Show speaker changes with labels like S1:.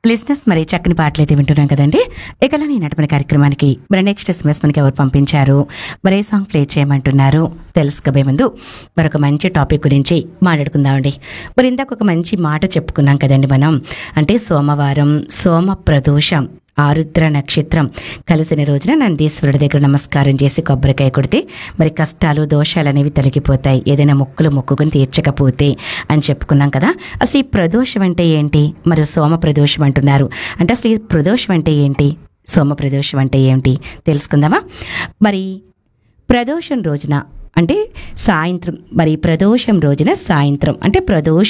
S1: listeners మరి చక్కని పాటలు అయితే వింటున్నాం కదండి ఇక ఈ నటన కార్యక్రమానికి మరి నెక్స్ట్ ఎస్ఎంఎస్ మనకి ఎవరు పంపించారు మరి ఏ సాంగ్ ప్లే చేయమంటున్నారు తెలుసుకోబోయే ముందు మరొక మంచి టాపిక్ గురించి మాట్లాడుకుందామండి మరి ఇందాక ఒక మంచి మాట చెప్పుకున్నాం కదండి మనం అంటే సోమవారం సోమ ప్రదోషం ఆరుద్ర నక్షత్రం కలిసిన రోజున నందీశ్వరుడి దగ్గర నమస్కారం చేసి కొబ్బరికాయ కొడితే మరి కష్టాలు దోషాలు అనేవి తొలగిపోతాయి ఏదైనా మొక్కులు మొక్కుకుని తీర్చకపోతే అని చెప్పుకున్నాం కదా అసలు ఈ ప్రదోషం అంటే ఏంటి మరియు సోమ ప్రదోషం అంటున్నారు అంటే అసలు ఈ ప్రదోషం అంటే ఏంటి సోమ ప్రదోషం అంటే ఏంటి తెలుసుకుందామా మరి ప్రదోషం రోజున అంటే సాయంత్రం మరి ప్రదోషం రోజున సాయంత్రం అంటే ప్రదోష